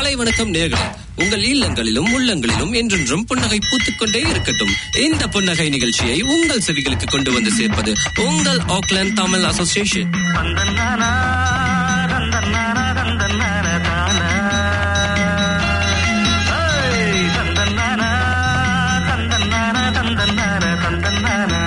காலை வணக்கம் நேர்களே உங்கள் இல்லங்களிலும் உள்ளங்களிலும் என்றென்றும் புன்னகை பூத்துக்கொண்டே இருக்கட்டும் இந்த புன்னகை நிகழ்ச்சியை உங்கள் செவிகளுக்கு கொண்டு வந்து சேர்ப்பது உங்கள் ஆக்லாந்து தமிழ் அசோசியேஷன் தந்தன்னானா, தந்தன்னானா, தந்தன்னானா தானா. ஏய், தந்தன்னானா, தந்தன்னானா, தந்தன்னானா, தந்தன்னானா.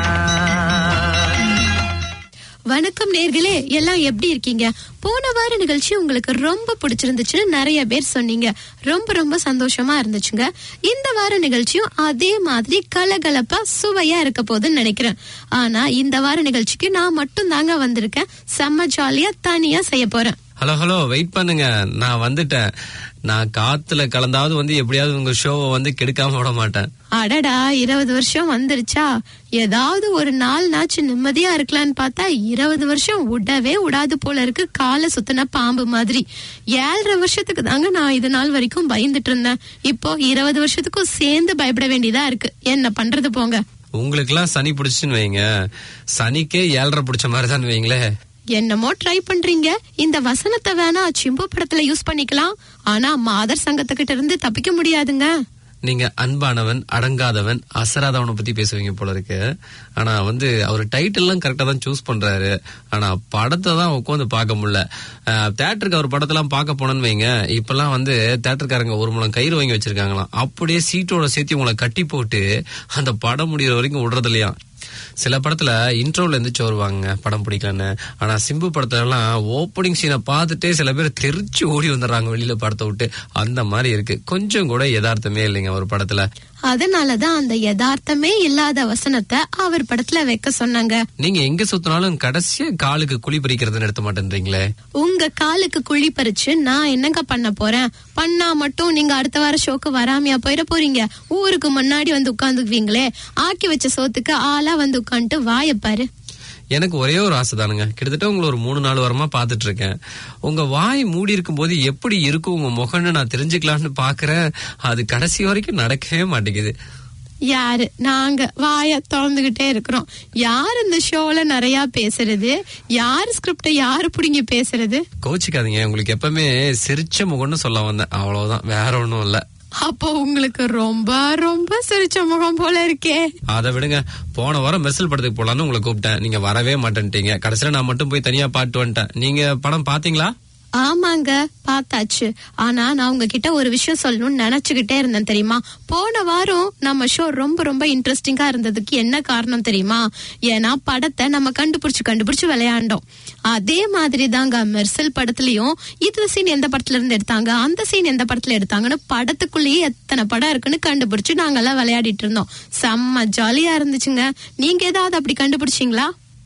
வணக்கம் நேர்களே எல்லாம் எப்படி இருக்கீங்க போன வார நிகழ்ச்சி உங்களுக்கு ரொம்ப பிடிச்சிருந்துச்சுன்னு நிறைய பேர் சொன்னீங்க ரொம்ப ரொம்ப சந்தோஷமா இருந்துச்சுங்க இந்த வார நிகழ்ச்சியும் அதே மாதிரி கலகலப்பா சுவையா இருக்க போகுதுன்னு நினைக்கிறேன் ஆனா இந்த வார நிகழ்ச்சிக்கு நான் மட்டும் தாங்க வந்திருக்கேன் செம்ம ஜாலியா தனியா செய்ய போறேன் ஹலோ ஹலோ வெயிட் பண்ணுங்க நான் வந்துட்டேன் நான் காத்துல கலந்தாவது வந்து எப்படியாவது உங்க ஷோவை வந்து கெடுக்காம விட மாட்டேன் அடடா இருபது வருஷம் வந்துருச்சா ஏதாவது ஒரு நாள் நாச்சு நிம்மதியா இருக்கலாம்னு பார்த்தா இருபது வருஷம் விடவே விடாது போல இருக்கு காலை சுத்தின பாம்பு மாதிரி ஏழரை வருஷத்துக்கு தாங்க நான் இது நாள் வரைக்கும் பயந்துட்டு இருந்தேன் இப்போ இருபது வருஷத்துக்கும் சேர்ந்து பயப்பட வேண்டியதா இருக்கு என்ன பண்றது போங்க உங்களுக்கெல்லாம் சனி பிடிச்சுன்னு வைங்க சனிக்கே ஏழரை பிடிச்ச மாதிரி தான் வைங்களே என்னமோ ட்ரை பண்றீங்க இந்த வசனத்தை வேணா சிம்பு படத்துல யூஸ் பண்ணிக்கலாம் ஆனா மாதர் சங்கத்துக்கிட்ட இருந்து தப்பிக்க முடியாதுங்க நீங்க அன்பானவன் அடங்காதவன் அசராதவனை பத்தி பேசுவீங்க போல இருக்கு ஆனா வந்து அவர் டைட்டில் எல்லாம் கரெக்டா தான் சூஸ் பண்றாரு ஆனா படத்தை தான் உட்காந்து பார்க்க முடியல தேட்டருக்கு அவர் படத்தெல்லாம் பார்க்க போனோன்னு வைங்க இப்பெல்லாம் வந்து தேட்டருக்காரங்க ஒரு முழம் கயிறு வாங்கி வச்சிருக்காங்களாம் அப்படியே சீட்டோட சேர்த்து உங்களை கட்டி போட்டு அந்த படம் முடியிற வரைக்கும் விடுறது இல்லையா சில படத்துல இன்ட்ரோல எந்திரிச்சு வருவாங்க படம் பிடிக்கலன்னு ஆனா சிம்பு படத்துல எல்லாம் ஓப்பனிங் சீனை பார்த்துட்டே சில பேர் தெரிச்சு ஓடி வந்துடுறாங்க வெளியில படத்தை விட்டு அந்த மாதிரி இருக்கு கொஞ்சம் கூட யதார்த்தமே இல்லைங்க ஒரு படத்துல அதனாலதான் அந்த யதார்த்தமே இல்லாத வசனத்தை அவர் படத்துல வைக்க சொன்னாங்க நீங்க எங்க சுத்தினாலும் கடைசியா காலுக்கு குழி பறிக்கிறதுன்னு எடுத்த மாட்டேன்றீங்களே உங்க காலுக்கு குழி பறிச்சு நான் என்னங்க பண்ண போறேன் பண்ணா மட்டும் நீங்க அடுத்த வார ஷோக்கு வராமையா போயிட போறீங்க ஊருக்கு முன்னாடி வந்து உட்காந்துக்குவீங்களே ஆக்கி வச்ச சோத்துக்கு ஆளா வந்து உட்காந்துட்டு வாயப்பாரு எனக்கு ஒரே ஒரு ஆசை தானுங்க கிட்டத்தட்ட உங்களை ஒரு மூணு நாலு வாரமா பாத்துட்டு இருக்கேன் உங்க வாய் மூடி இருக்கும் போது எப்படி இருக்கும் உங்க முகம்னு நான் தெரிஞ்சுக்கலாம்னு பாக்குறேன் அது கடைசி வரைக்கும் நடக்கவே மாட்டேங்குது யாரு நாங்க வாய திறந்துகிட்டே இருக்கிறோம் யார் இந்த ஷோல நிறைய பேசுறது யார் ஸ்கிரிப்ட யாரு புடிங்கி பேசுறது கோச்சிக்காதீங்க உங்களுக்கு எப்பவுமே சிரிச்ச முகம்னு சொல்ல வந்தேன் அவ்வளவுதான் வேற ஒண்ணும் இல்ல அப்போ உங்களுக்கு ரொம்ப ரொம்ப சிரிச்ச முகம் போல இருக்கே அதை விடுங்க போன வாரம் மெர்சல் படத்துக்கு போலான்னு உங்களை கூப்பிட்டேன் நீங்க வரவே மாட்டேன்ட்டீங்க கடைசியில நான் மட்டும் போய் தனியா பாட்டு வந்துட்டேன் நீங்க படம் பாத்தீங்களா ஆமாங்க பார்த்தாச்சு ஆனா நான் உங்ககிட்ட ஒரு விஷயம் சொல்லணும்னு நினைச்சுக்கிட்டே இருந்தேன் தெரியுமா போன வாரம் நம்ம ஷோ ரொம்ப ரொம்ப இன்ட்ரெஸ்டிங்கா இருந்ததுக்கு என்ன காரணம் தெரியுமா ஏன்னா படத்தை நம்ம கண்டுபிடிச்சு கண்டுபிடிச்சு விளையாண்டோம் அதே மாதிரி தாங்க மெர்சல் படத்துலயும் இந்த சீன் எந்த படத்துல இருந்து எடுத்தாங்க அந்த சீன் எந்த படத்துல எடுத்தாங்கன்னு படத்துக்குள்ளேயே எத்தனை படம் இருக்குன்னு கண்டுபிடிச்சு நாங்கெல்லாம் விளையாடிட்டு இருந்தோம் செம்ம ஜாலியா இருந்துச்சுங்க நீங்க ஏதாவது அப்படி கண்டுபிடிச்சீங்களா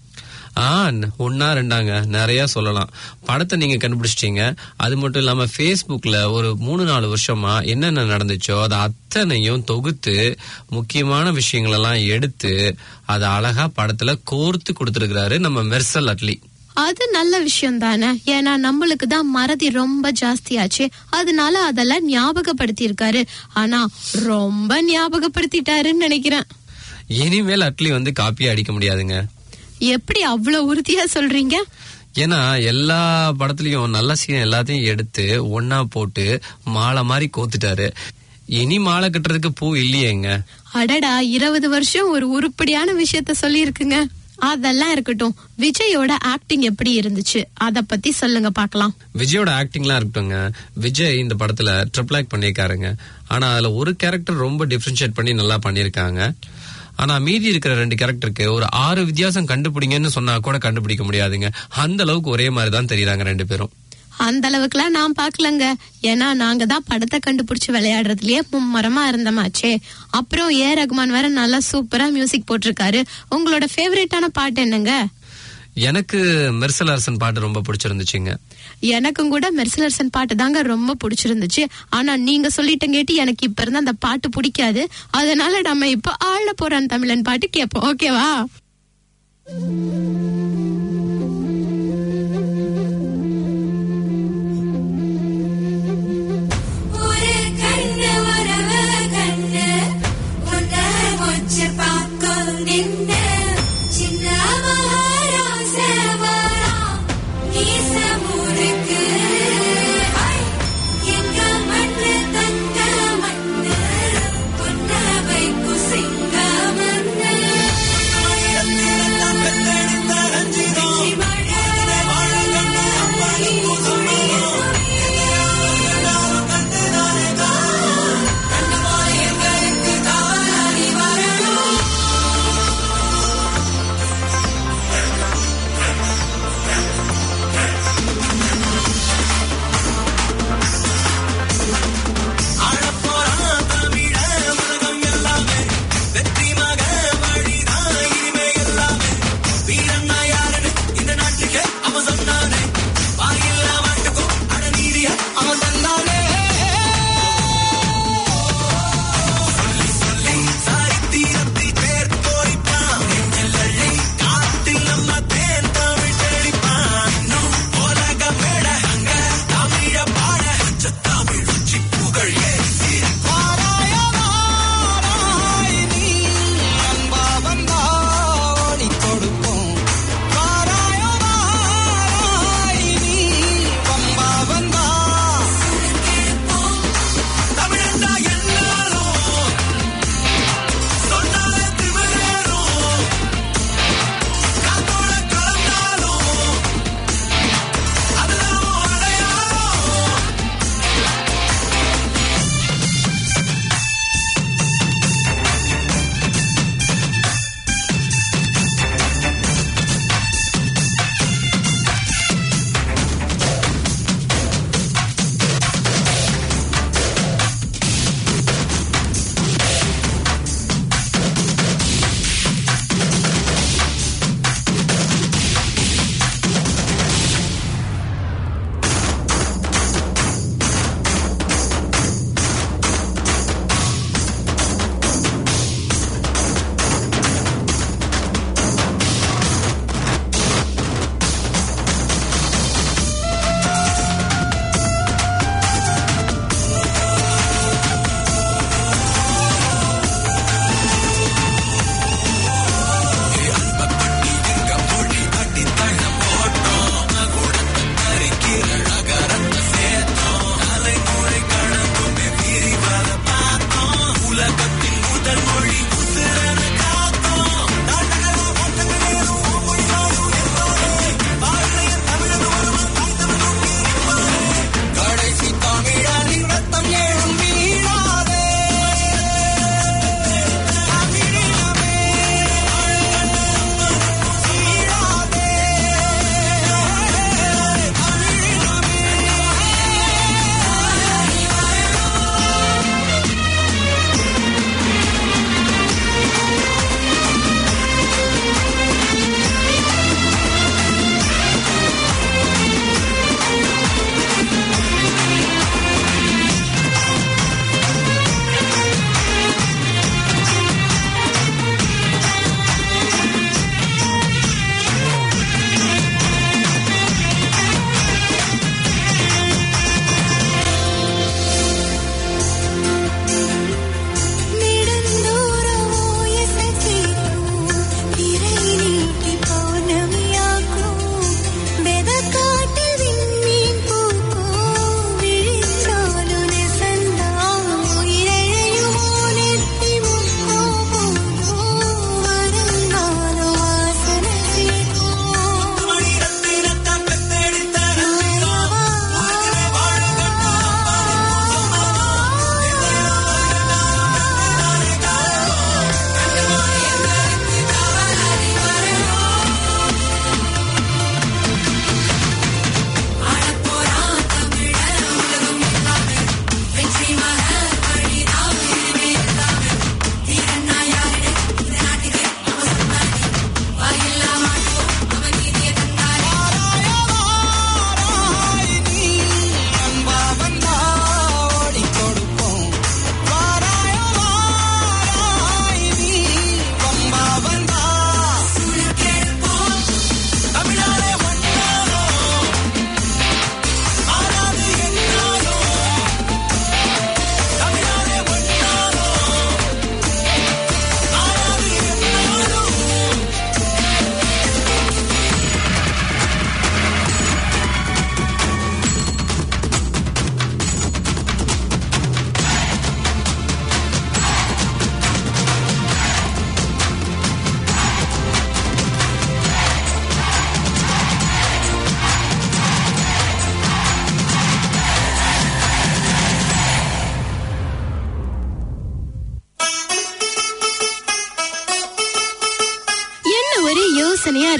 ஆ ஒன்னா ரெண்டாங்க நிறைய சொல்லலாம் படத்தை நீங்க கண்டுபிடிச்சிட்டீங்க அது மட்டும் இல்லாம Facebookல ஒரு மூணு நாலு வருஷமா என்னென்ன நடந்துச்சோ அதை அத்தனையும் தொகுத்து முக்கியமான விஷயங்கள் எல்லாம் எடுத்து அதை அழகா படத்துல கோர்த்து கொடுத்திருக்கிறாரு நம்ம மெர்சல் அட்லி அது நல்ல விஷயம் தானே ஏன்னா நம்மளுக்கு தான் மறதி ரொம்ப ஜாஸ்தியாச்சு அதனால அதெல்லாம் ஞாபகப்படுத்தி இருக்காரு ஆனா ரொம்ப ஞாபகப்படுத்திட்டாருன்னு நினைக்கிறேன் இனிமேல் அட்லி வந்து காப்பியே அடிக்க முடியாதுங்க எப்படி அவ்வளவு உறுதியா சொல்றீங்க ஏன்னா எல்லா படத்துலயும் நல்ல சீன் எல்லாத்தையும் எடுத்து ஒன்னா போட்டு மாலை மாதிரி கோத்துட்டாரு இனி மாலை கட்டுறதுக்கு பூ இல்லையேங்க அடடா இருபது வருஷம் ஒரு உருப்படியான விஷயத்த சொல்லி இருக்குங்க அதெல்லாம் இருக்கட்டும் விஜயோட ஆக்டிங் எப்படி இருந்துச்சு அத பத்தி சொல்லுங்க பார்க்கலாம் விஜயோட ஆக்டிங்லாம் இருக்கட்டும்ங்க விஜய் இந்த படத்துல ட்ரிபிள் ஆக்ட் பண்ணியிருக்காருங்க ஆனா அதுல ஒரு கேரக்டர் ரொம்ப டிஃபரன்ஷியேட் பண்ணி நல்லா பண்ணியிருக்காங்க ஆனா மீதி இருக்கிற ரெண்டு கேரக்டருக்கு ஒரு ஆறு வித்தியாசம் கண்டுபிடிங்கன்னு சொன்னா கூட கண்டுபிடிக்க முடியாதுங்க அந்த அளவுக்கு ஒரே மாதிரி தான் தெரியுறாங்க ரெண்டு பேரும் அந்த அளவுக்குலாம் நான் பாக்கலங்க ஏன்னா நாங்க தான் படத்தை கண்டுபிடிச்சு விளையாடுறதுலயே மும்மரமா இருந்தமாச்சே அப்புறம் ஏ ரகுமான் வேற நல்லா சூப்பரா மியூசிக் போட்டிருக்காரு உங்களோட ஃபேவரட்டான பாட்டு என்னங்க எனக்கு மெர்சல் அரசன் பாட்டு ரொம்ப பிடிச்சிருந்துச்சுங்க எனக்கும் கூட மெர்சலர்சன் பாட்டு தாங்க ரொம்ப பிடிச்சிருந்துச்சு ஆனா நீங்க சொல்லிட்டங்கேட்டி எனக்கு இப்ப இருந்து அந்த பாட்டு பிடிக்காது அதனால நம்ம இப்ப ஆள போறான் தமிழன் பாட்டு கேட்போம் ஓகேவா ஒரு கண்ணு வரவ கண்ணு உன்னை வச்சு பார்க்கும் நின்னு சின்ன மகாராச வரான் மீச முறுக்கு ஐ, எங்க மண்ண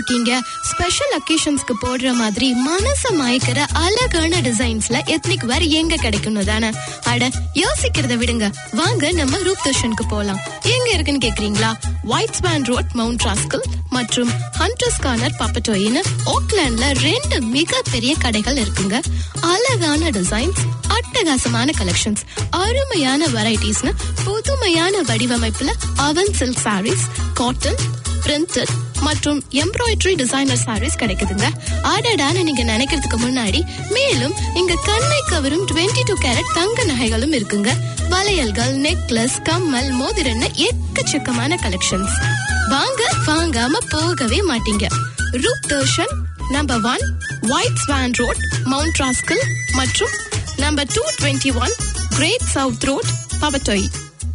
இருக்கீங்க ஸ்பெஷல் அக்கேஷன்ஸ்க்கு போடுற மாதிரி மனச மயக்கிற அழகான டிசைன்ஸ்ல எத்னிக் வேர் எங்க கிடைக்கும்னு தானே அட யோசிக்கிறத விடுங்க வாங்க நம்ம ரூப் தர்ஷனுக்கு போலாம் எங்க இருக்குன்னு கேக்குறீங்களா White Swan Road Mount Roskill மற்றும் ஹண்டர்ஸ் கார்னர் பப்பட்டோயின்னு ஓக்லாண்ட்ல ரெண்டு மிகப்பெரிய கடைகள் இருக்குங்க அழகான டிசைன்ஸ் அட்டகாசமான கலெக்ஷன்ஸ் அருமையான வெரைட்டிஸ்னு புதுமையான வடிவமைப்புல அவன் சில்க் சாரீஸ் காட்டன் பிரிண்டட் மற்றும் எம்ப்ராய்டரி டிசைனர் சாரீஸ் கிடைக்குதுங்க ஆடடான்னு நீங்க நினைக்கிறதுக்கு முன்னாடி மேலும் இங்க கண்ணை கவரும் 22 டூ கேரட் தங்க நகைகளும் இருக்குங்க வளையல்கள் நெக்லஸ் கம்மல் மோதிரன்னு எக்கச்சக்கமான கலெக்ஷன்ஸ் வாங்க வாங்காம போகவே மாட்டீங்க Roop Darshan number one White Swan Road Mount Roskill மற்றும் number two twenty one Great South Road Papatoetoe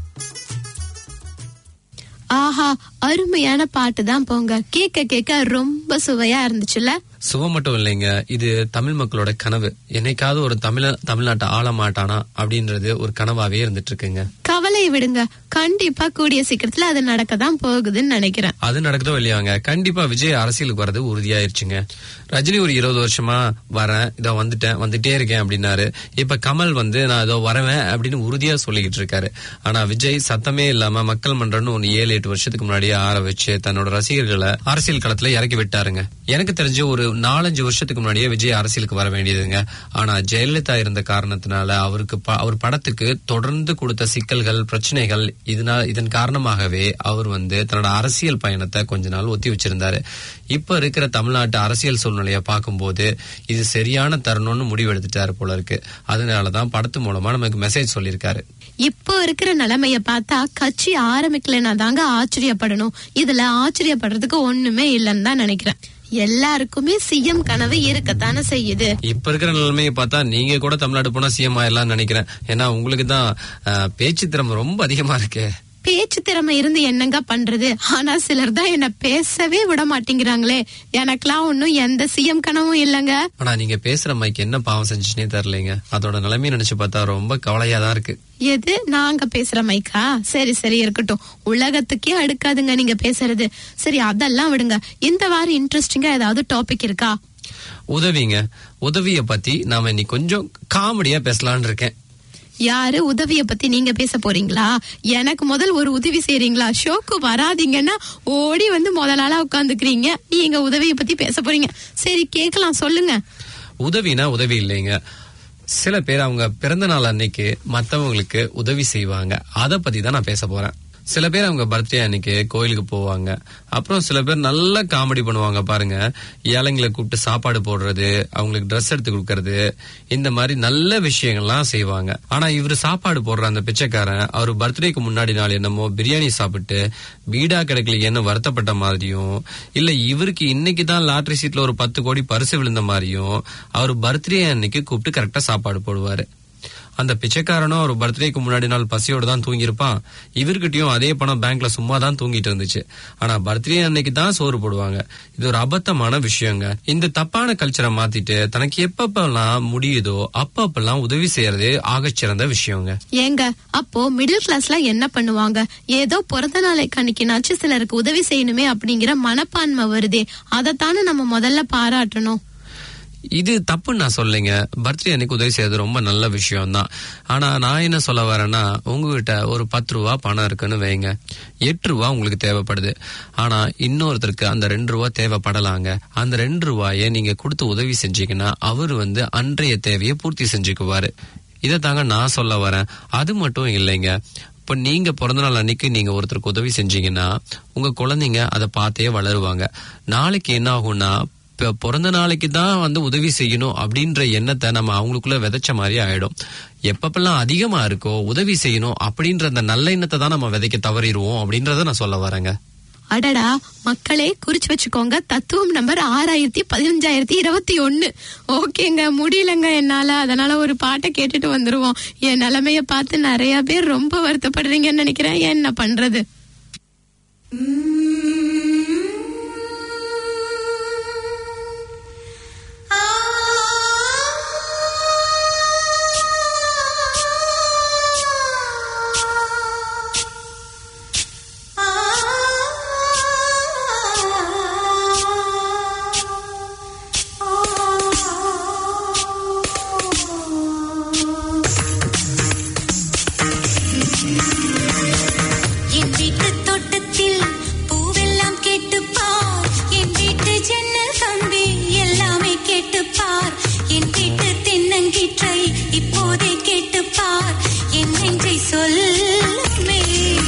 ஆஹா அருமையான பாட்டு தான் போங்க கேட்க கேட்க ரொம்ப சுவையா இருந்துச்சுல்ல சுகம் மட்டும் இல்லைங்க இது தமிழ் மக்களோட கனவு என்னைக்காவது ஒரு தமிழ தமிழ்நாட்டை ஆள மாட்டானா அப்படின்றது ஒரு கனவாவே இருந்துட்டு இருக்குங்க கவலை விடுங்க கண்டிப்பா கூடிய சீக்கிரத்துல அது நடக்க தான் போகுதுன்னு நினைக்கிறேன் அது நடக்குதோ இல்லையாங்க கண்டிப்பா விஜய் அரசியலுக்கு வர்றது உறுதியாயிருச்சுங்க ரஜினி ஒரு இருபது வருஷமா வரேன் இதோ வந்துட்டேன் வந்துட்டே இருக்கேன் அப்படின்னாரு இப்ப கமல் வந்து நான் இதோ வரவேன் அப்படின்னு உறுதியா சொல்லிக்கிட்டு இருக்காரு ஆனா விஜய் சத்தமே இல்லாம மக்கள் மன்றம்னு ஒன்னு ஏழு எட்டு வருஷத்துக்கு முன்னாடியே ஆர வச்சு தன்னோட ரசிகர்களை அரசியல் களத்துல இறக்கி விட்டாருங்க எனக்கு தெரிஞ்ச ஒரு நாலஞ்சு வருஷத்துக்கு முன்னாடியே விஜய் அரசியலுக்கு வர வேண்டியதுங்க ஆனா ஜெயலலிதா இருந்த காரணத்தினால அவருக்கு ப- அவர் படத்துக்கு தொடர்ந்து கொடுத்த சிக்கல்கள் பிரச்சனைகள் இதனால் இதன் காரணமாகவே அவர் வந்து தன்னோட அரசியல் பயணத்தை கொஞ்ச நாள் ஒத்தி வச்சிருந்தாரு இப்ப இருக்கிற தமிழ்நாட்டு அரசியல் சூழ்நிலையை பார்க்கும்போது இது சரியான தருணம்னு முடிவெடுத்துட்டாரு போல இருக்கு அதனாலதான் படத்து மூலமா நமக்கு மெசேஜ் சொல்லியிருக்காரு இப்போ இருக்கிற நிலைமைய பார்த்தா கட்சி ஆரம்பிக்கலைன்னா தாங்க ஆச்சரியப்படணும் இதுல ஆச்சரியப்படுறதுக்கு ஒண்ணுமே இல்லைன்னு தான் நினைக்கிறேன் எல்லாருக்குமே சிஎம் கனவு இருக்கத்தானே செய்யுது இப்ப இருக்கிற நிலைமையை பார்த்தா நீங்க கூட தமிழ்நாடு போனா சிஎம் ஆயிடலாம்னு நினைக்கிறேன் ஏன்னா உங்களுக்கு தான் அஹ், பேச்சு திறமை ரொம்ப அதிகமா இருக்கே பேச்சு திறமை இருந்து என்னங்க பண்றது ஆனா சிலர் தான் என்ன பேசவே விட மாட்டேங்கிறாங்களே எனக்கெல்லாம் ஒண்ணும் எந்த சிஎம் கனவும் இல்லைங்க ஆனா நீங்க பேசுற மைக்கு என்ன பாவம் செஞ்சுச்சுனே தெரியலைங்க அதோட நிலைமையை நினைச்சு பார்த்தா ரொம்ப கவலையா தான் இருக்கு எது நாங்க பேசுற மைக்கா சரி சரி இருக்கட்டும் உலகத்துக்கே அடுக்காதுங்க நீங்க பேசுறது சரி அதெல்லாம் விடுங்க இந்த வாரம் இன்ட்ரெஸ்டிங்கா ஏதாவது டாபிக் இருக்கா உதவிங்க உதவிய பத்தி நாம இன்னைக்கு கொஞ்சம் காமெடியா பேசலாம்னு இருக்கேன் யாரு உதவிய பத்தி நீங்க பேச போறீங்களா எனக்கு முதல் ஒரு உதவி செய்றீங்களா ஷோக்கு வராதீங்கன்னா ஓடி வந்து முதல் நாளா உட்காந்துக்கிறீங்க நீங்க உதவிய பத்தி பேச போறீங்க சரி கேக்கலாம் சொல்லுங்க உதவினா உதவி இல்லைங்க சில பேர் அவங்க பிறந்த நாள் அன்னைக்கு மத்தவங்களுக்கு உதவி செய்வாங்க அத பத்தி தான் நான் பேச போறேன் சில பேர் அவங்க பர்த்டே அன்னைக்கு கோயிலுக்கு போவாங்க அப்புறம் சில பேர் நல்லா காமெடி பண்ணுவாங்க பாருங்க ஏழைங்களை கூப்பிட்டு சாப்பாடு போடுறது அவங்களுக்கு ட்ரெஸ் எடுத்து கொடுக்கறது இந்த மாதிரி நல்ல விஷயங்கள்லாம் செய்வாங்க ஆனா இவரு சாப்பாடு போடுற அந்த பிச்சைக்காரன் அவர் பர்த்டேக்கு முன்னாடி நாள் என்னமோ பிரியாணி சாப்பிட்டு வீடா கிடைக்கலையேன்னு வருத்தப்பட்ட மாதிரியும் இல்ல இவருக்கு இன்னைக்கு தான் லாட்டரி சீட்ல ஒரு பத்து கோடி பரிசு விழுந்த மாதிரியும் அவர் பர்த்டே அன்னைக்கு கூப்பிட்டு கரெக்டா சாப்பாடு போடுவாரு அந்த பிச்சைக்காரனும் அவர் பர்த்டேக்கு முன்னாடி நாள் பசியோட தான் தூங்கியிருப்பான் இவர்கிட்டயும் அதே பணம் பேங்க்ல சும்மா தான் தூங்கிட்டு இருந்துச்சு ஆனா பர்த்டே அன்னைக்கு தான் சோறு போடுவாங்க இது ஒரு அபத்தமான விஷயங்க இந்த தப்பான கல்ச்சரை மாத்திட்டு தனக்கு எப்பப்பெல்லாம் முடியுதோ அப்பப்பெல்லாம் உதவி செய்யறதே ஆகச்சிறந்த விஷயங்க ஏங்க அப்போ மிடில் கிளாஸ்ல என்ன பண்ணுவாங்க ஏதோ பிறந்த நாளை கணிக்கினாச்சு சிலருக்கு உதவி செய்யணுமே அப்படிங்கிற மனப்பான்மை வருதே அதைத்தானே நம்ம முதல்ல பாராட்டணும் இது தப்புன்னு நான் சொல்லைங்க பர்த்டே அன்னைக்கு உதவி செய்யறது ரொம்ப நல்ல விஷயம் தான் ஆனா நான் என்ன சொல்ல வரேன்னா உங்ககிட்ட ஒரு பத்து ரூபா பணம் இருக்குன்னு வைங்க எட்டு ரூபா உங்களுக்கு தேவைப்படுது ஆனா இன்னொருத்தருக்கு அந்த ரெண்டு ரூபா தேவைப்படலாங்க அந்த ரெண்டு ரூபாயை நீங்க கொடுத்து உதவி செஞ்சீங்கன்னா அவர் வந்து அன்றைய தேவையை பூர்த்தி செஞ்சுக்குவாரு இதை தாங்க நான் சொல்ல வரேன் அது மட்டும் இல்லைங்க இப்ப நீங்க பிறந்த நாள் அன்னைக்கு நீங்க ஒருத்தருக்கு உதவி செஞ்சீங்கன்னா உங்க குழந்தைங்க அதை பார்த்தே வளருவாங்க நாளைக்கு என்ன ஆகும்னா இப்ப பிறந்த நாளைக்கு தான் வந்து உதவி செய்யணும் அப்படின்ற எண்ணத்தை நம்ம அவங்களுக்குள்ள விதைச்ச மாதிரி ஆயிடும் எப்பப்பெல்லாம் அதிகமா இருக்கோ உதவி செய்யணும் அப்படின்ற அந்த நல்ல எண்ணத்தை தான் நம்ம விதைக்க தவறிடுவோம் அப்படின்றத நான் சொல்ல வரேங்க அடடா மக்களே குறிச்சு வச்சுக்கோங்க தத்துவம் நம்பர் ஆறாயிரத்தி பதினஞ்சாயிரத்தி இருபத்தி ஒண்ணு ஓகேங்க முடியலங்க என்னால அதனால ஒரு பாட்டை கேட்டுட்டு வந்துருவோம் என் நிலைமைய பார்த்து நிறைய பேர் ரொம்ப வருத்தப்படுறீங்கன்னு நினைக்கிறேன் என்ன பண்றது ஆ தென்னங்கீற்றை இப்போதே கேட்டுப் பார் என் நெஞ்சை சொல்லுமே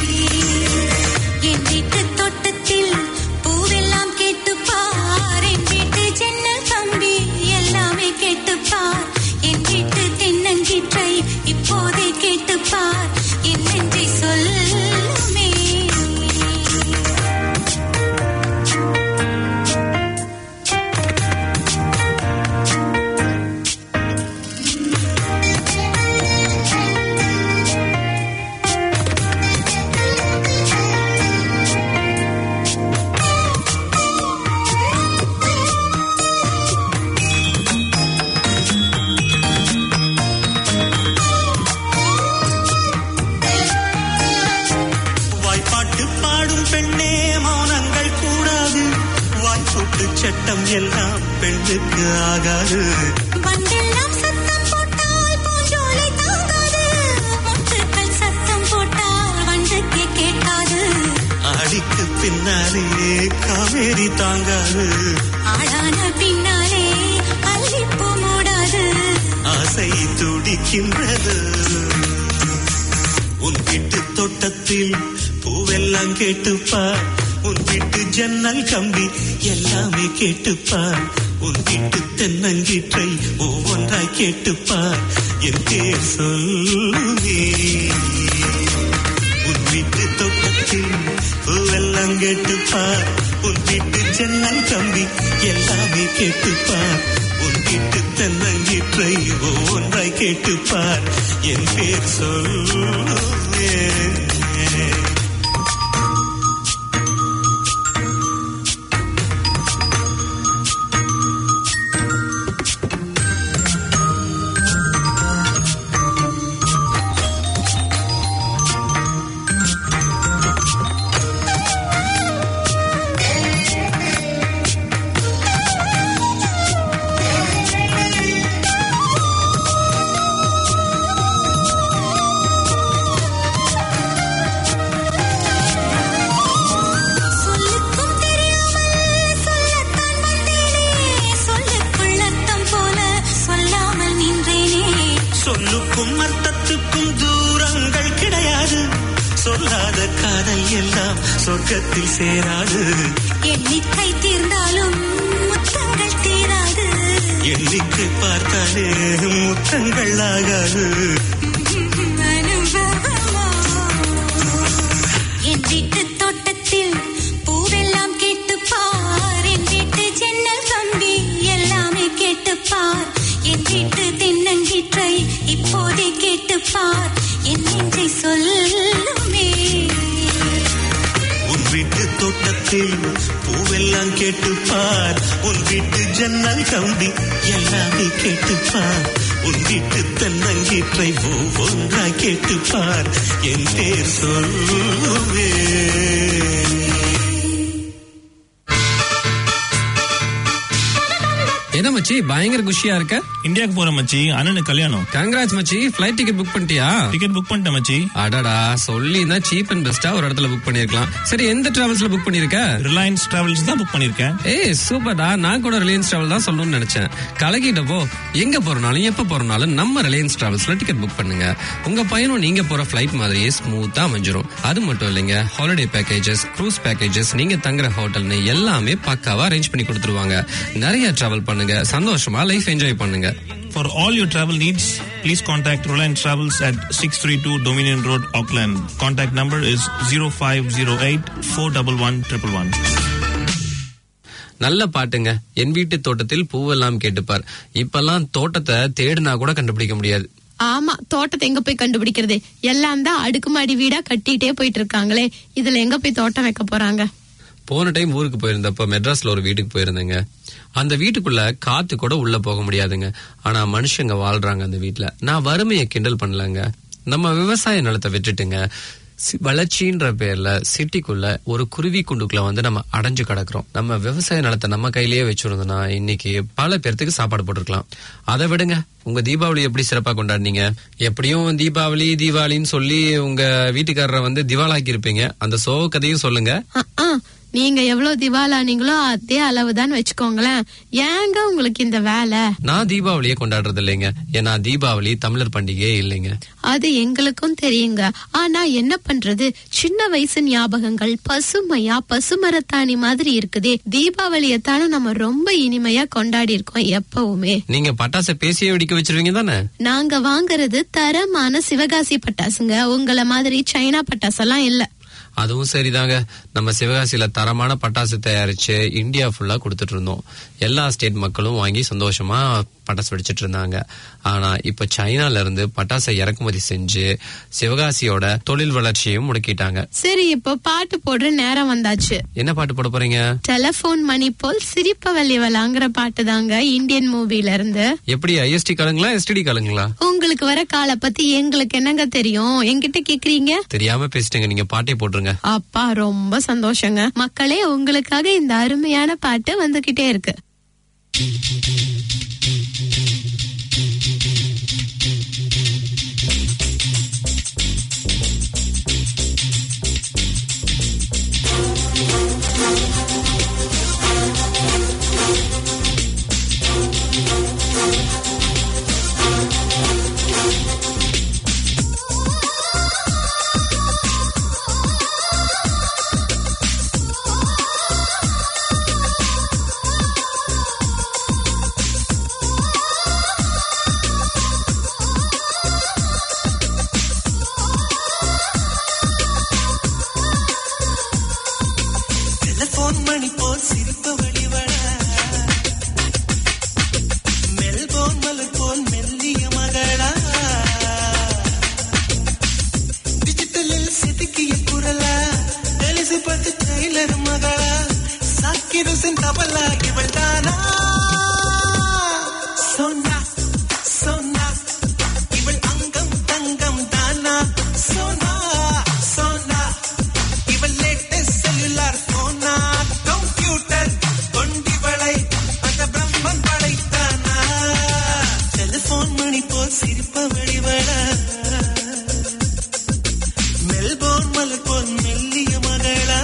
என் வீட்டு தோட்டத்தில் பூவெல்லாம் கேட்டுப் பார் என் வீட்டு ஜன்னல் கம்பி எல்லாமே கேட்டுப் பார் என் வீட்டு தென்னங்கீற்றை இப்போதே கேட்டுப் பார் என் நெஞ்சை சொல்லுமே வாய்ப்பாட்டு பாடும் பெண்ணே மௌனங்கள் கூடாது வாய்ப்பூட்டு சட்டம் எல்லாம் பெண்ணுக்கு ஆகாது வண்டெல்லாம் சத்தம் போட்டால் பூஞ்சோலை தாங்காது முட்டுக்கள் சத்தம் போட்டால் வண்டுக்கே கேட்காது ஆடிக்கு பின்னாலே காவேரி தாங்காது ஆளான பின்னாலே அல்லிப்பூ மூடாது ஆசை துடிக்கின்றது உன் வீட்டு தோட்டத்தில் பூவெல்லாம் கேட்டுப்பார் உன் வீட்டு ஜன்னல் கம்பி எல்லாமே கேட்டுப்பார் உன் வீட்டு தென்னங்கீற்றை ஒவ்வொன்றாய் கேட்டுப்பார் என் பேர் சொல்லுவே உன் வீட்டு தோட்டத்தில் பூவெல்லாம் கேட்டுப்பார் உன் வீட்டு ஜன்னல் கம்பி எல்லாமே கேட்டுப்பார் உன் வீட்டு தென்னங்கீற்றை ஒவ்வொன்றாய் கேட்டுப்பார் என் பேர் சொல்லுவே சொல்லுக்கும் தெரியாமல் சொல்லத்தான் வந்தேனே சொல்லுக்குள் அர்த்தம் போல சொல்லாமல் நின்றேனே சொல்லுக்கும் அர்த்தத்துக்கும் தூரங்கள் கிடையாது சொல்லாத காதல் எல்லாம் சொர்க்கத்தில் சேராது எண்ணிக்கை தீர்ந்தாலும் முத்தங்கள் தீராது எண்ணிக்கை பார்த்தாலே முத்தங்கள் ஆகாது அனுபவமா என் வீட்டு தோட்டத்தில் பூவெல்லாம் கேட்டுப் பார் என் வீட்டு ஜன்னல் கம்பி எல்லாமே கேட்டுப் பார் என் வீட்டு தென்னங்கீற்றை இப்போதே கேட்டுப் பார் என் நெஞ்சை சொல்லுமே உன் வீட்டு தோட்டத்தில் பூவெல்லாம் கேட்டுப்பார் உன் வீட்டு ஜன்னல் கம்பி எல்லாமே கேட்டுப்பார் உன் வீட்டு தென்னங்கீற்றை ஒவ்வொன்றாய் கேட்டுப்பார் என் பேர் சொல்லுவே என்ன மச்சி பயங்கர குஷியா இருக்க இந்தியாவுக்கு போற மச்சி அண்ணனுக்கு கல்யாணம் கங்கராஜ் மச்சி ஃபிளைட் டிக்கெட் புக் பண்ணிட்டியா டிக்கெட் புக் பண்ணிட்டேன் மச்சி அடடா சொல்லி தான் சீப் அண்ட் பெஸ்டா ஒரு இடத்துல புக் பண்ணிருக்கலாம் சரி எந்த டிராவல்ஸ்ல புக் பண்ணிருக்க ரிலையன்ஸ் டிராவல்ஸ் தான் புக் பண்ணிருக்கேன் ஏய் சூப்பர்டா நான் கூட ரிலையன்ஸ் டிராவல் தான் சொல்லணும்னு நினைச்சேன் கலகிட்டப்போ எங்க போறனாலும் எப்ப போறனாலும் நம்ம ரிலையன்ஸ் டிராவல்ஸ்ல டிக்கெட் புக் பண்ணுங்க உங்க பயணம் நீங்க போற ஃபிளைட் மாதிரியே ஸ்மூத்தா அமைஞ்சிரும் அது மட்டும் இல்லைங்க ஹாலிடே பேக்கேஜஸ் க்ரூஸ் பேக்கேஜஸ் நீங்க தங்குற ஹோட்டல்னு எல்லாமே பக்காவா அரேஞ்ச் பண்ணி கொடுத்துருவாங்க நிறைய டிராவல் பண்ணுங்க சந்தோஷமா லைஃப் என்ஜாய் பண்ணுங்க For all your travel needs, please contact Reliance Travels at 632 Dominion Road, Auckland. Contact number is 0508 411 111. நல்ல பாட்டுங்க என் வீட்டு தோட்டத்தில் பூவெல்லாம் கேட்டுப்பார் இப்பெல்லாம் தோட்டத்தை தேடினா கூட கண்டுபிடிக்க முடியாது ஆமா தோட்டத்தை எங்க போய் கண்டுபிடிக்கிறது எல்லாம் தான் அடுக்குமாடி வீடா கட்டிட்டே போயிட்டு இருக்காங்களே இதுல எங்க போய் தோட்டம் வைக்க போறாங்க போன டைம் ஊருக்கு போயிருந்தப்ப மெட்ராஸ்ல ஒரு வீட்டுக்கு போயிருந்தேங்க அந்த வீட்டுக்குள்ள காத்து கூட உள்ள போக முடியாதுங்க ஆனா மனுஷங்க வாழ்றாங்க அந்த வீட்டுல நான் வறுமையை கிண்டல் பண்ணலங்க நம்ம விவசாய நிலத்தை விட்டுட்டுங்க சி- வளர்ச்சின்ற பேர்ல சிட்டிக்குள்ள ஒரு குருவி குண்டுக்குள்ள வந்து நம்ம அடைஞ்சு கிடக்குறோம் நம்ம விவசாய நிலத்தை நம்ம கையிலேயே வச்சிருந்தோம்னா இன்னைக்கு பல பேர்த்துக்கு சாப்பாடு போட்டிருக்கலாம் அதை விடுங்க உங்க தீபாவளி எப்படி சிறப்பா கொண்டாடினீங்க எப்படியும் தீபாவளி தீபாவளின்னு சொல்லி உங்க வீட்டுக்காரரை வந்து திவாலாக்கி இருப்பீங்க அந்த சோக கதையும் சொல்லுங்க அஹ், அஹ். நீங்க எவ்வளவு திவாலானீங்களோ அதே அளவுதான் வச்சுக்கோங்களேன் ஏங்க உங்களுக்கு இந்த வேலை நான் தீபாவளியை கொண்டாடுறது இல்லைங்க ஏன்னா தீபாவளி தமிழர் பண்டிகையே இல்லைங்க அது எங்களுக்கும் தெரியுங்க ஆனா என்ன பண்றது சின்ன வயசு ஞாபகங்கள் பசுமையா பசுமரத்தாணி மாதிரி இருக்குதே தீபாவளியத்தான நம்ம ரொம்ப இனிமையா கொண்டாடி இருக்கோம் எப்பவுமே நீங்க பட்டாசை பேசியே வெடிக்க வச்சிருவீங்க தானே நாங்க வாங்குறது தரமான சிவகாசி பட்டாசுங்க உங்கள மாதிரி சைனா பட்டாசெல்லாம் இல்ல அதுவும் சரிதாங்க நம்ம சிவகாசியில தரமான பட்டாசு தயாரிச்சு இந்தியா ஃபுல்லா கொடுத்துட்டு இருந்தோம் எல்லா ஸ்டேட் மக்களும் வாங்கி சந்தோஷமா பட்டாசு வெடிச்சிட்டு இருந்தாங்க ஆனா இப்ப சைனால இருந்து பட்டாசை இறக்குமதி செஞ்சு சிவகாசியோட தொழில் வளர்ச்சியையும் முடக்கிட்டாங்க சரி இப்போ பாட்டு போடுற நேரம் வந்தாச்சு என்ன பாட்டு போட போறீங்க டெலபோன் மணி போல் சிரிப்ப வலிவலாங்கிற பாட்டு தாங்க இந்தியன் மூவில இருந்து எப்படி ஐஎஸ்டி காலுங்களா எஸ்டிடி காலுங்களா உங்களுக்கு வர காலை பத்தி எங்களுக்கு என்னங்க தெரியும் என்கிட்ட கேக்குறீங்க தெரியாம பேசிட்டேங்க நீங்க பாட்டே போட்டுருங்க அப்பா ரொம்ப சந்தோஷங்க மக்களே உங்களுக்காக இந்த அருமையான பாட்டு வந்துகிட்டே இருக்கு டெலிபோன் மணி போல் சிரிப்பு வழிவட மெல்போன் மலர் போல் மெல்லிய மகளா டிஜிட்டலில் செதுக்கிய குரலா டெலிசி பத்து டெய்லர் மகளா சாக்கிருசின் தபலா இவள் தானா சொன்னா சொன்னா இவள் அங்கம் தங்கம் தானா சொன்னா சொன்னா இவள் லேட்டஸ்ட் செல்லுலார் போனா கம்ப்யூட்டர் கொண்டிவளை அந்த பிரம்மன் படைத்தானா டெலிபோன் மணி போல் சிரிப்ப வெளிவள மெல்போன் மலர் போல் மெல்லிய மகளா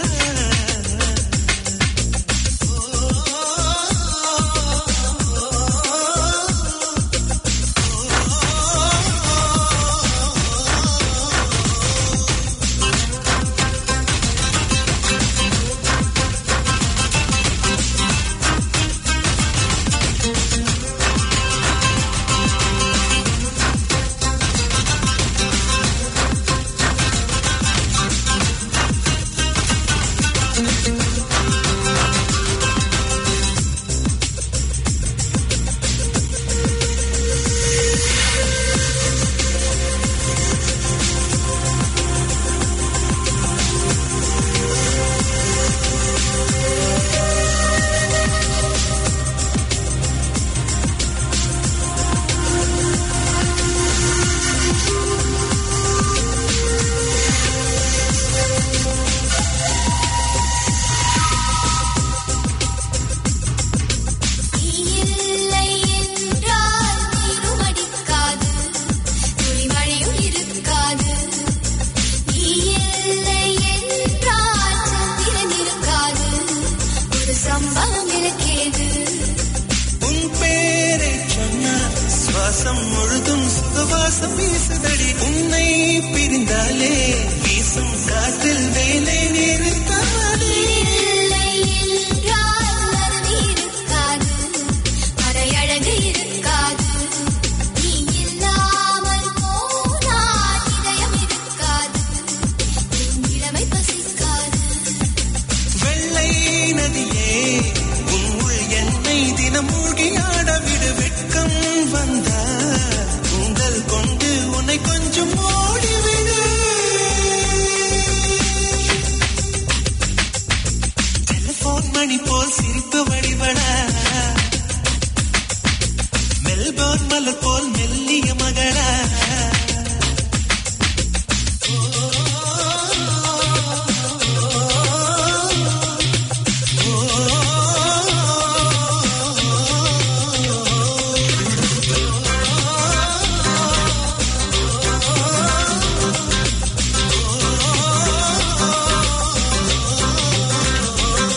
இல்லை என்றால் நீரும் அடிக்காது துளிமழையும் இருக்காது நீ இல்லை என்றால் சந்திரன் இருக்காது ஒரு சம்பவம் எனக்கேது உன் பேரை சொன்னால் சுவாசம் முழுதும் சுகவாசம் வீசுதடி உன்னை பிரிந்தாலே வீசும் காற்றில் வேலை நிறுத்தாதே இல்லை என்றால் அருவி இருக்காது மறையழகு இருக்காது நீ இல்லாமல் போனால் இதயம் இருக்காது என் இளமை பசிக்காது வெள்ளை நதியே உன் உள் என்னை தினம் மூழ்கி ஆட விடு வெட்கம் வந்தா உங்கள் கொண்டு உன்னை கொஞ்சம் ஓடிவிடு டெலிபோன் மணி போல் சிரிப்பு வழிபட மெல்போர்ன் மலர் போல் மெல்லிய மகளா நீ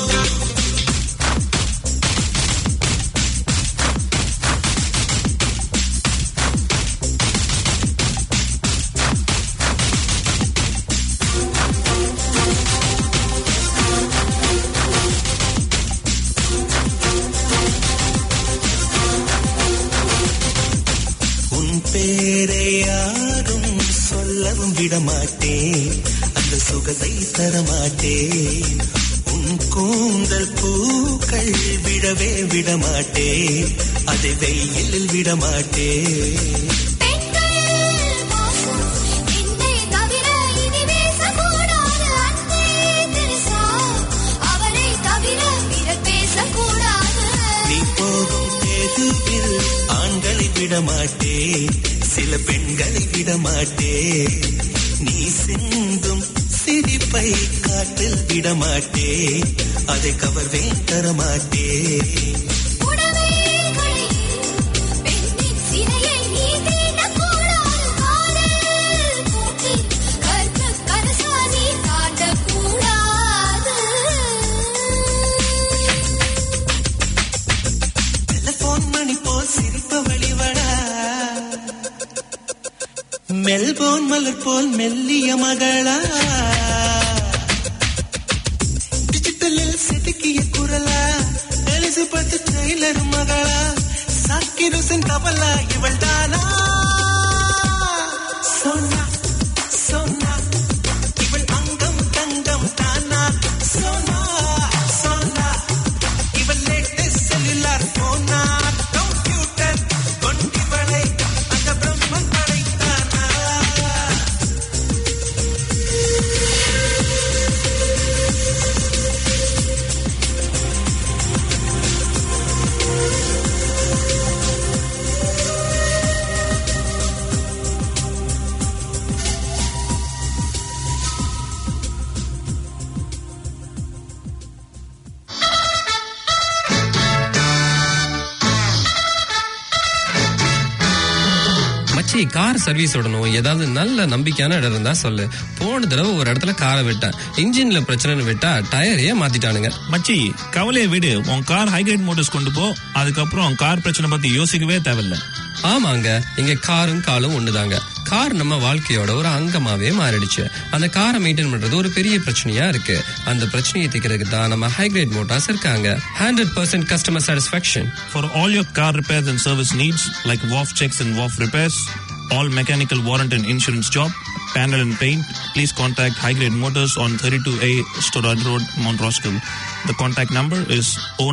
பேரை யாரும் சொல்லவும் விடமாட்டேன் அந்த சுகத்தை தரமாட்டேன் உன் கூந்தல் பூக்கள் விடவே விடமாட்டேன் அதை வெயிலில் விடமாட்டேன் பெண்கள் மோசம் என்னை தவிர இனி பேசக்கூடாது அன்பே தெரசா அவரை தவிர பிறர் பேசக்கூடாது நீ போகும் தெருவில் ஆண்களை விடமாட்டேன் சில பெண்களை விடமாட்டேன் நீ சிந்தும் சிரிப்பை காற்றில் விடமாட்டேன் அதை கவர்வேன் தரமாட்டேன் உடவே கடையில் பெண்ணின் சினையை நீ தீண்டக்கூடாது காதல் கூட்டில் கற்பு கனசா நீ தாண்டக்கூடாது டெலிபோன் மணி போல் சிரிப்ப வழிவடா மெல்போன் மலர் போல் மெல்லிய மகளா டிஜிட்டலில் செதுக்கிய குரலா எலிசபெத் டெய்லர் மகளா சாக்கிருசின் கவலா இவள் தானா சோனா சோனா இவள் அங்கம் தங்கம் தானா சோனா சோனா இவள் லேட்டஸ்ட் செல்லுலார் போனா கம்ப்யூட்டர் கொண்டிவளை அந்த பிரம்மன் படைத்தானா மச்சி கார் சர்வீஸ் விடணும் ஏதாவது நல்ல நம்பிக்கையான இடம் இருந்தா சொல்லு போன தடவை ஒரு இடத்துல காரை விட்டேன் இன்ஜின்ல பிரச்சனைன்னு விட்டா டயரையே மாத்திட்டானுங்க மச்சி கவலையை விடு உன் கார் ஹைகிரேட் மோட்டர்ஸ் கொண்டு போ அதுக்கப்புறம் கார் பிரச்சனை பத்தி யோசிக்கவே தேவையில்ல ஆமாங்க இங்க காரும் காலும் ஒண்ணுதாங்க கார் நம்ம வாழ்க்கையோட ஒரு அங்கமாவே மாறிடுச்சு அந்த காரை மெயின்டைன் பண்றது ஒரு பெரிய பிரச்சனையா இருக்கு அந்த பிரச்சனையை தீர்க்கிறதுக்கு தான் நம்ம ஹைகிரேட் மோட்டார்ஸ் இருக்காங்க hundred percent customer satisfaction For all your car repairs and service needs, like WAF checks and WAF repairs, all mechanical warrant and insurance job, panel and paint, please contact High Grade Motors on 32A Storad Road, Mount Roskill. The contact number is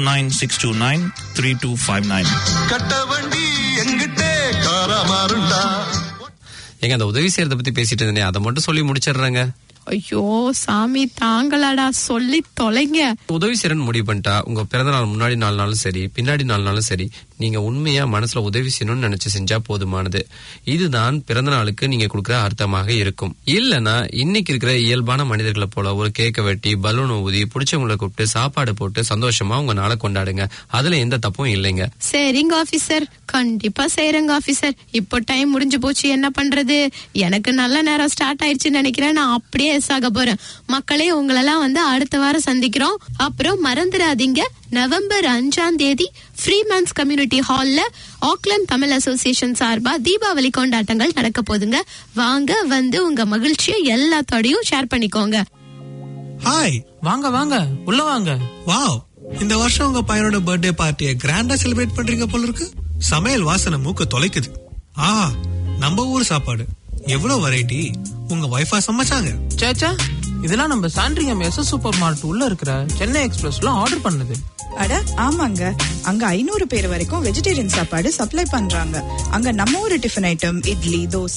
09629 3259. கட்ட வண்டி எங்கிட்டே காரா மாறுண்டா எங்க அந்த உதவி செய்யறத பத்தி பேசிட்டு இருந்தேன் அதை மட்டும் சொல்லி முடிச்சிடுறேங்க ஐயோ சாமி தாங்களாடா சொல்லி தொலைங்க உதவி செய்யறன்னு முடிவு பண்ணிட்டா உங்க பிறந்த நாள் முன்னாடி நாலு நாளும் சரி பின்னாடி நாலு நாளும் சரி நீங்க உண்மையா மனசுல உதவி செய்யணும்னு நினைச்சு செஞ்சா போதுமானது இதுதான் பிறந்த நாளுக்கு நீங்க கொடுக்கிற அர்த்தமாக இருக்கும் இல்லனா இன்னைக்கு இருக்கிற இயல்பான மனிதர்களை போல ஒரு கேக்க வெட்டி பலூன் ஊதி பிடிச்சவங்களை கூப்பிட்டு சாப்பாடு போட்டு சந்தோஷமா உங்க நாளை கொண்டாடுங்க அதுல எந்த தப்பும் இல்லைங்க சரிங்க ஆபீசர் கண்டிப்பா செய்யறேங்க ஆபீசர் இப்போ டைம் முடிஞ்சு போச்சு என்ன பண்றது எனக்கு நல்ல நேரம் ஸ்டார்ட் ஆயிடுச்சுன்னு நினைக்கிறேன் நான் அப்படியே எஸ் ஆக போறேன் மக்களே உங்களெல்லாம் வந்து அடுத்த வாரம் சந்திக்கிறோம் அப்புறம் மறந்துடாதீங்க நவம்பர் அஞ்சாம் தேதி ஃப்ரீமேன்ஸ் கம்யூனிட்டி ஹால்ல ஆக்லாந்து தமிழ் அசோசியேஷன் சார்பா தீபாவளி கொண்டாட்டங்கள் நடக்க போதுங்க வாங்க வந்து உங்க மகிழ்ச்சியை எல்லாத்தோடையும் ஷேர் பண்ணிக்கோங்க ஹாய் வாங்க வாங்க உள்ள வாங்க வாவ் இந்த வருஷம் உங்க பையனோட பர்த்டே பார்ட்டியை கிராண்டா செலிப்ரேட் பண்றீங்க போல இருக்கு சமையல் வாசனை மூக்க தொலைக்குது ஆ நம்ம ஊர் சாப்பாடு எவ்வளவு வெரைட்டி உங்க வைஃபா சமைச்சாங்க சேச்சா இதெல்லாம் நம்ம சாண்ட்ரியம் எஸ் சூப்பர் மார்ட் உள்ள இருக்கிற சென்னை எக்ஸ்பிரஸ்ல ஆர்டர் பண்ணது அட ஆமாங்க அங்க ஐநூறு பேர் வரைக்கும் வெஜிடேரியன் சாப்பாடு சப்ளை பண்றாங்க அங்க நம்ம ஊரு டிஃபன் ஐட்டம் இட்லி தோசை